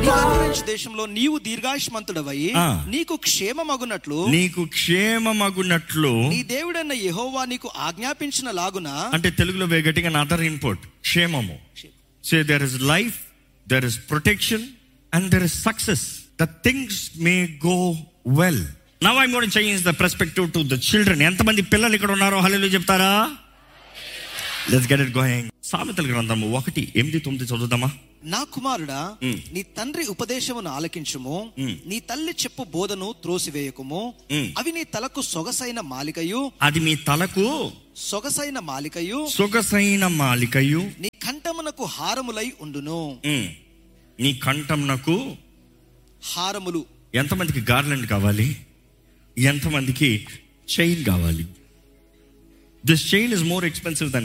నీకు అనుగ్రహించు దేశంలో నీవు దీర్ఘాయుష్మంతుడవై ఆ. నీకు క్షేమమగునట్లు నీకు క్షేమమగునట్లు నీ దేవుడన్న యెహోవా నీకు ఆజ్ఞాపించిన లాగున అంటే తెలుగులో వేగటిగా అదర్ ఇన్పుట్ క్షేమము say there is life there is protection and there is success the things may go well now I'm going change the perspective to the children ఎంతమంది పిల్లలు ఇక్కడ ఉన్నారో హలో చెప్తారా లెట్స్ గెట్ ఇట్ గోయింగ్ సామెతల గ్రంథము ఒకటి ఎనిమిది తొమ్మిది చదువుదామా నా కుమారుడా మ్. నీ తండ్రి ఉపదేశమును ఆలకించుము మ్. నీ తల్లి చెప్పు బోధను త్రోసివేయకుము మ్. అవి నీ తలకు సొగసైన మాలికయు అది మీ తలకు సొగసైన మాలికయు సొగసైన మాలికయు నీ కంఠమునకు హారములై ఉండును ఉమ్, నీ కంఠంనకు హారములు ఎంతమందికి గార్లెండ్ కావాలి ఎంతమందికి చైన్ కావాలి this chain is more expensive Dhan